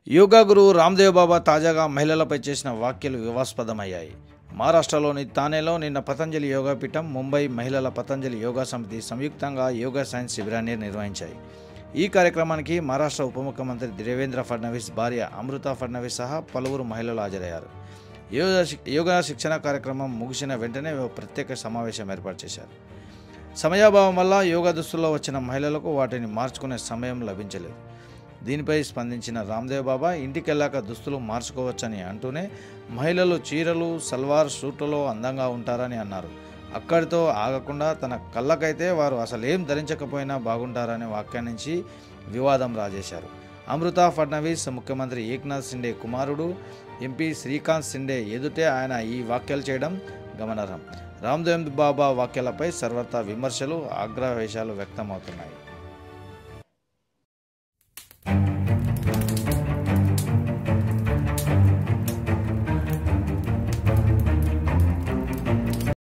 యోగా గురువు రామ్దేవ్ బాబా తాజాగా మహిళలపై చేసిన వ్యాఖ్యలు వివాస్పదమయ్యాయి మహారాష్ట్రలోని తానేలో నిన్న పతంజలి యోగాపీఠం ముంబై మహిళల పతంజలి యోగా సమితి సంయుక్తంగా యోగా సైన్స్ శిబిరాన్ని నిర్వహించాయి ఈ కార్యక్రమానికి మహారాష్ట్ర ఉప ముఖ్యమంత్రి దేవేంద్ర ఫడ్నవీస్ భార్య అమృత ఫడ్నవీస్ సహా పలువురు మహిళలు హాజరయ్యారు యోగా శిక్- యోగా శిక్షణ కార్యక్రమం ముగిసిన వెంటనే ఓ ప్రత్యేక సమావేశం ఏర్పాటు చేశారు సమయాభావం వల్ల యోగా దుస్తుల్లో వచ్చిన మహిళలకు వాటిని మార్చుకునే సమయం లభించలేదు దీనిపై స్పందించిన రామ్దేవ్ బాబా ఇంటికెళ్ళాక దుస్తులు మార్చుకోవచ్చని అంటూనే మహిళలు చీరలు సల్వార్ సూట్లలో అందంగా ఉంటారని అన్నారు అక్కడితో ఆగకుండా తన కళ్ళకైతే వారు అసలు ఏం ధరించకపోయినా బాగుంటారని వ్యాఖ్యానించి వివాదం రాజేశారు అమృత ఫడ్నవీస్ ముఖ్యమంత్రి ఏక్నాథ్ సిండే కుమారుడు ఎంపీ శ్రీకాంత్ సిండే ఎదుటే ఆయన ఈ వ్యాఖ్యలు చేయడం గమనార్హం రామ్దేవ్ బాబా వ్యాఖ్యలపై సర్వత్రా విమర్శలు ఆగ్రహవేశాలు వ్యక్తమవుతున్నాయి